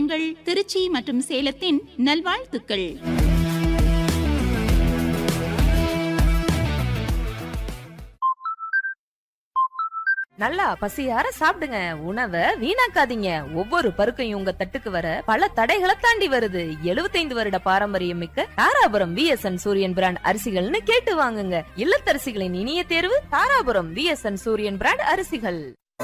உங்கள் திருச்சி மற்றும் சேலத்தின் நல்வாழ்த்துக்கள் நல்லா பசியார சாப்பிடுங்க உணவை வீணாக்காதீங்க ஒவ்வொரு பருக்கையும் உங்க தட்டுக்கு வர பல தடைகளை தாண்டி வருது 75 வருட பாரம்பரியம் மிக்க தாராபுரம் விஎஸ்என் சூரியன் பிராண்ட் அரிசிகள்னு கேட்டு வாங்குங்க இல்லத்தரசிகளின் இனிய தேர்வு தாராபுரம் விஎஸ்என் சூரியன் பிராண்ட் அரிசிகள்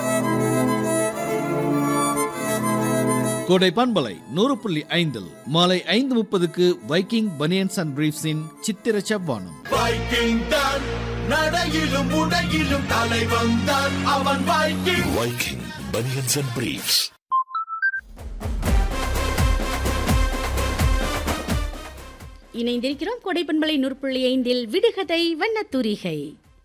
கோடை பண்பலை நூறு புள்ளி ஐந்தில் மாலை ஐந்து முப்பதுக்கு வைக்கிங் பனியன்ஸ் அண்ட் பிரீஃப்ஸின் சித்திர செவ்வானம் வைக்கிங் தான் நடையிலும் உடையிலும் தலைவன் தான் அவன் Viking Viking Bunions and Briefs. இணைந்திருக்கிறோம் கொடைப்பண்பலை நூற்புள்ளி ஐந்தில் விடுகதை வண்ணத்தூரிகை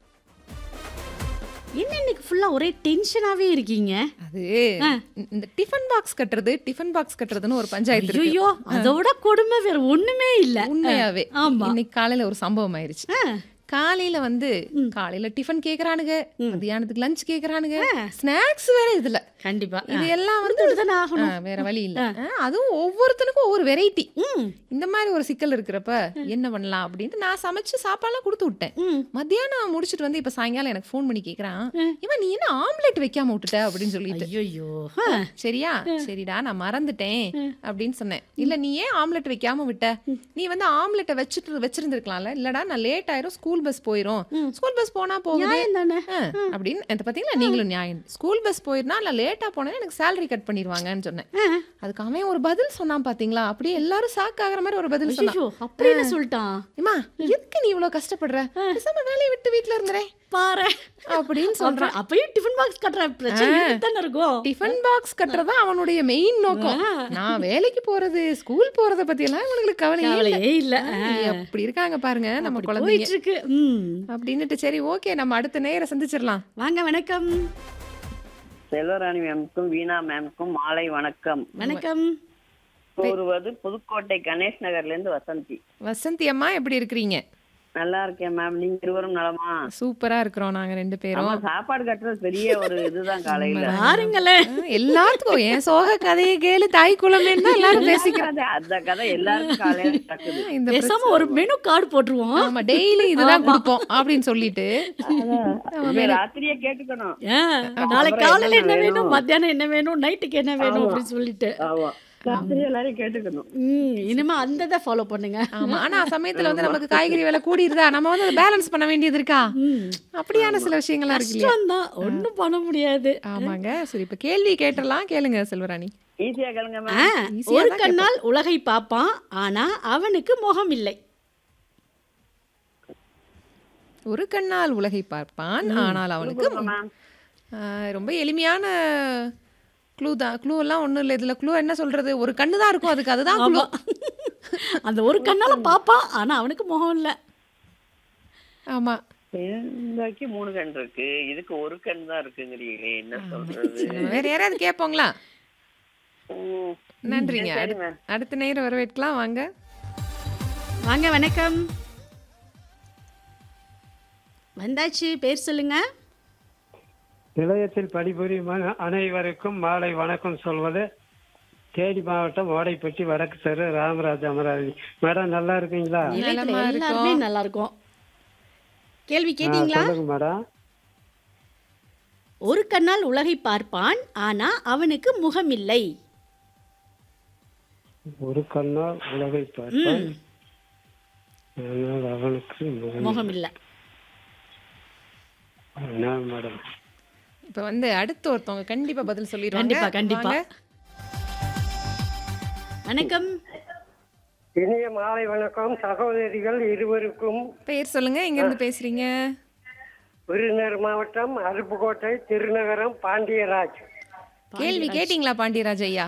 என்ன இன்னைக்கு ஃபுல்லா ஒரே டென்ஷனாவே இருக்கீங்க அது இந்த டிஃபன் பாக்ஸ் கட்டுறது டிஃபன் பாக்ஸ் கட்டுறதுன்னு ஒரு பஞ்சாயத்து இருக்கு ஐயோ அதோட கொடுமை வேற ஒண்ணுமே இல்ல உண்மையாவே ஆமா. இன்னைக்கு காலையில ஒரு சம்பவம் ஆயிருச்சு காலையில வந்து காலையில டிஃபன் கேக்குறானுங்க மத்தியானத்துக்கு லஞ்ச் கேக்குறானுங்க ஸ்நாக்ஸ் வேற இதுல கண்டிப்பா இது எல்லாம் வந்து கொடுத்துதானே ஆகணும். ஆ, வேற வழி இல்ல ஆ, அதுவும் ஒவ்வொருத்தனுக்கும் ஒவ்வொரு வெரைட்டி ம். இந்த மாதிரி ஒரு சிக்கல் இருக்கிறப்ப என்ன பண்ணலாம் அப்படின்ட்டு நான் சமைச்சு சாப்பாடுலாம் கொடுத்து விட்டேன் ம். மத்தியானம் முடிச்சிட்டு வந்து இப்ப சாயங்காலம் எனக்கு ஃபோன் பண்ணி கேக்குறான் இவன் நீ என்ன ஆம்லெட் வைக்காம விட்டுட்ட அப்படின்னு சொல்லிட்டு ஐயோ சரியா சரிடா நான் மறந்துட்டேன் அப்படின்னு சொன்னேன் இல்ல நீ ஏன் ஆம்லெட் வைக்காம விட்ட நீ வந்து ஆம்லெட்டை வச்சுட்டு வச்சிருந்திருக்கலாம்ல இல்லடா நான் லேட் ஆயிரும் ஸ்கூல் பஸ் போயிரும் ஸ்கூல் பஸ் போனா போகுது நியாயம் தானே ஆ, அப்படின்னு என்கிட்ட பாத்தீங்களா நீங்களும் நியாயம் ஸ்கூல் பஸ் போயிருந்தா நான் லேட்டா போனேன் எனக்கு சேலரி கட் பண்ணிடுவாங்கன்னு சொன்னேன் அதுக்கு அவன் ஒரு பதில் சொன்னான் பாத்தீங்களா அப்படியே எல்லாரும் ஷாக் ஆகுற மாதிரி ஒரு பதில் ஐயோ சொன்னான் அப்படி என்ன சொல்லிட்டான் ஏமா எதுக்கு நீ இவ்வளவு கஷ்டப்படுற பேசாம வேலையை விட்டு வீட்ல இருந்துறேன் பாரு அப்படின்னு சொல்றான் அப்புறம் அப்பயும் டிஃபன் பாக்ஸ் கட்டுற பிரச்சனை தானே இருக்கும் டிஃபன் பாக்ஸ் கட்டுறதா அவனுடைய மெயின் நோக்கம் நான் வேலைக்கு போறது ஸ்கூல் போறத பத்தி எல்லாம் இவனுங்களுக்கு கவலையே இல்ல கவலையே இல்ல அப்படி இருக்காங்க பாருங்க நம்ம அப்படி குழந்தைங்க போயிட்டு இருக்கு ம். அப்படின்னுட்டு சரி ஓகே நம்ம அடுத்த நேர சந்திச்சிடலாம் வாங்க வணக்கம் செல்வராணி மேம்க்கும் வீணா மேம்க்கும் மாலை வணக்கம் வணக்கம் கூறுவது புதுக்கோட்டை கணேஷ் நகர்ல இருந்து வசந்தி வசந்தி அம்மா எப்படி இருக்கிறீங்க நல்லா இருக்கேன் மேம் நீங்க இருவரும் நலமா சூப்பரா இருக்கிறோம் நாங்க ரெண்டு ஆமா பேரும் சாப்பாடு கட்டுறது பெரிய ஒரு இதுதான் காலையில பாருங்களேன் ஆ, எல்லாத்துக்கும் என் சோக கதையை கேளு தாய் குழந்தைன்னு தான் எல்லாரும் பேசிக்கிறாங்க அது- அந்த கதை எல்லாருக்கும் காலையில நடக்குது இந்த பேசாம ஒரு மெனு கார்டு போட்டுருவோம் ஆமா டெய்லி இதுதான் கொடுப்போம் அப்படின்னு சொல்லிட்டு இதை ராத்திரியே கேட்டுக்கணும் ஆ, நாளை அப்புறம் காலையில என்ன என்ன வேணும் வேணும்? மத்தியானம் என்ன வேணும் நைட்டுக்கு என்ன வேணும் அப்படின்னு சொல்லிட்டு ஆமா ராத்திரி எல்லாரையும் கேட்டுக்கணும் ம், இனிமே அந்த இதை ஃபாலோ பண்ணுங்க ஆமா ஆனா சமயத்துல வந்து நமக்கு காய்கறி விலை கூடிருதா நம்ம வந்து பேலன்ஸ் பண்ண வேண்டியது இருக்கா அப்படியான சில விஷயங்கள்லாம் இருக்கு இல்லையா கஷ்டம் தான் ஒண்ணும் பண்ண முடியாது ஆமாங்க சரி இப்ப கேள்வி கேட்டலாம் கேளுங்க செல்வராணி ஈஸியா கேளுங்க ஆ, மேம் ஈஸியா ஒரு தான் கண்ணால் உலகை பார்ப்பான் ஆனா அவனுக்கு முகம் இல்லை ஒரு கண்ணால் உலகை பார்ப்பான் ஆனால் அவனுக்கு மேம் ஆ, ரொம்ப எளிமையான க்ளூ தான் க்ளூ எல்லாம் ஒண்ணும் இல்லை இதுல க்ளூ என்ன சொல்றது ஒரு கண்ணு தான் இருக்கும் அதுக்கு அதுதான் க்ளூ ஆமா அந்த ஒரு கண்ணால பார்ப்பான் ஆனா அவனுக்கு முகம் இல்ல ஆமா இந்தாக்கி மூணு கண் இருக்கு இதுக்கு ஒரு கண் தான் இருக்குங்கிறீங்களே என்ன சொல்றது நம்ம வேற யாராவது கேட்போங்களா ம். நன்றிங்க சரி, அடுத்த- மேம். அடுத்த நேரம் வரவேற்கலாம் வாங்க வாங்க வணக்கம் வந்தாச்சு பேர் சொல்லுங்க நிலையத்தில் பணிபுரியும் அன- அனைவருக்கும் மாலை வணக்கம் சொல்வது தேனி மாவட்டம் ஓடைப்பட்டி வடக்கு தெரு ராமராஜ் அமராவதி மேடம் நல்லா இருக்கீங்களா நிலையத்துல நலமா எல்லாருமே இருக்கோம். நல்லா இருக்கும் கேள்வி ஆ, கேட்டீங்களா சொல்லுங்க மேடம் ஒரு கண்ணால் உலகை பார்ப்பான் ஆனா அவனுக்கு முகம் இல்லை ஒரு கண்ணால் உலகை பார்ப்பான் ஆனால் அவனுக்கு முகம் முகம் இல்ல என்ன மேடம் இப்ப வந்து அடுத்து ஒருத்தவங்க கண்டிப்பா பதில் சொல்லிடுவாங்க கண்டிப்பா கண்டிப்பா வாங்க. வணக்கம் இனிய மாலை வணக்கம் சகோதரிகள் இருவருக்கும் பேர் சொல்லுங்க எங்க இருந்து பேசுறீங்க விருதுநகர் மாவட்டம் அருப்புக்கோட்டை திருநகரம் பாண்டியராஜ் கேள்வி கேட்டீங்களா பாண்டியராஜ் ஐயா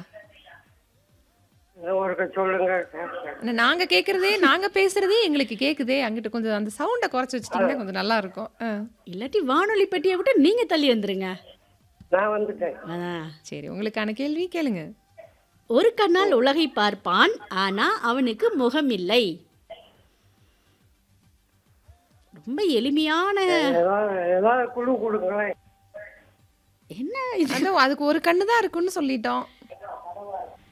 ஒரு சொல்லுங்க என்ன, நாங்க கேக்குறதே நாங்க பேசுறதே எங்களுக்கு கேக்குதே அங்கிட்டு கொஞ்சம் அந்த சவுண்ட குறைச்சு வச்சிட்டீங்கன்னா கொஞ்சம் நல்லா இருக்கும் ஆ. இல்லாட்டி வானொலி பெட்டியை விட்டு நீங்க தள்ளி வந்துருங்க நான் வந்துட்டேன் ஆ. சரி உங்களுக்கான கேள்வி கேளுங்க ஒரு கண்ணால் உலகை பார்ப்பான் ஆனா அவனுக்கு முகம் இல்லை ரொம்ப எளிமையான ஏதாவது ஏதாவது குழு கொடுங்களேன் என்ன இது அதான் அதுக்கு ஒரு கண்ணு தான் இருக்குன்னு சொல்லிட்டோம்